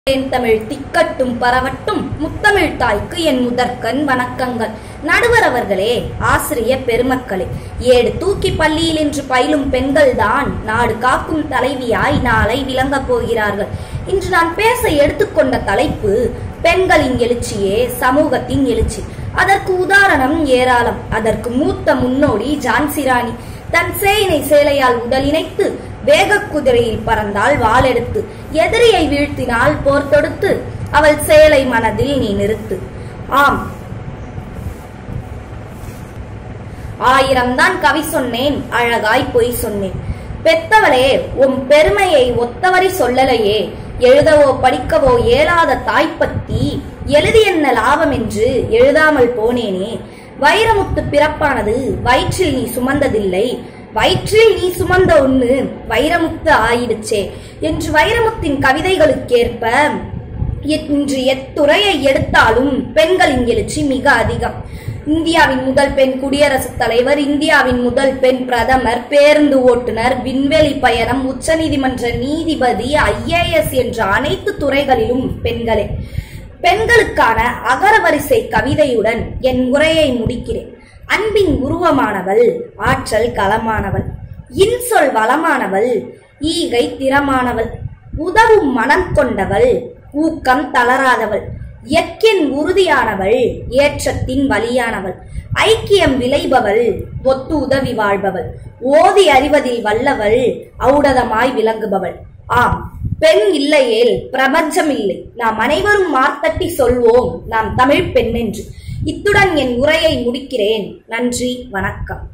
தேன்தமிழ் திக்கட்டும் பரவட்டும் முத்தமிழ் தாய்க்கு என் முதற்கண் வணக்கங்கள் நடுவர் அவர்களே ஆசிரிய பெருமக்களே ஏடு தூக்கி பள்ளியில் இன்று பயிலும் பெண்கள்தான் நாடு காக்கும் தலைவியாய் நாளை விளங்கப் போகிறார்கள் இன்று நான் பேச எடுத்துக்கொண்ட தலைப்பு பெண்களின் எழுச்சியே சமூகத்தின் எழுச்சி அதற்கு உதாரணம் ஏராளம் அதற்கு மூத்த முன்னோடி ஜான்சி ராணி தன் சேயினை சேலையால் உடலிணைத்து வேகக் குதிரையில் பறந்தாள் வாளெடுத்து எதிரியை வீழ்த்தினால் போர் தொடுத்து அவள் சேலை மனதில் நீ நிறுத்து ஆம் ஆயிரம்தான் கவி சொன்னேன் அழகாய் பொய் சொன்னேன் பெத்தவளே உம் பெருமையை ஒத்தவரை சொல்லலையே எழுதவோ படிக்கவோ இயலாத தாய்ப்பத்தி எழுதி என்ன லாபம் என்று எழுதாமல் போனேனே வைரமுத்து பிறப்பானது வயிற்றில் நீ சுமந்ததில்லை வயிற்றில் நீ சுமந்த ஒண்ணு வைரமுத்து ஆயிடுச்சே என்று வைரமுத்தின் கவிதைகளுக்கேற்ப இன்று எத்துறையை எடுத்தாலும் பெண்களின் எழுச்சி மிக அதிகம் இந்தியாவின் முதல் பெண் குடியரசுத் தலைவர் இந்தியாவின் முதல் பெண் பிரதமர் பேருந்து ஓட்டுநர் விண்வெளி பயணம் உச்சநீதிமன்ற நீதிபதி ஐஏஎஸ் என்ற அனைத்து துறைகளிலும் பெண்களே பெண்களுக்கான அகரவரிசை கவிதையுடன் என் உரையை முடிக்கிறேன் அன்பின் உருவமானவள் ஆற்றல் களமானவள் இன்சொல் வளமானவள் ஈகை திறமானவள் உதவும் மனம் கொண்டவள் ஊக்கம் தளராதவள் எக்கின் உறுதியானவள் ஏற்றத்தின் வலியானவள் ஐக்கியம் விளைபவள் ஒத்து உதவி வாழ்பவள் ஓதி அறிவதில் வல்லவள் ஔடதமாய் விளங்குபவள் ஆம் பெண் இல்லையேல் பிரபஞ்சம் இல்லை நாம் அனைவரும் மார்த்தட்டி சொல்வோம் நாம் தமிழ் பெண் என்று இத்துடன் என் உரையை முடிக்கிறேன் நன்றி வணக்கம்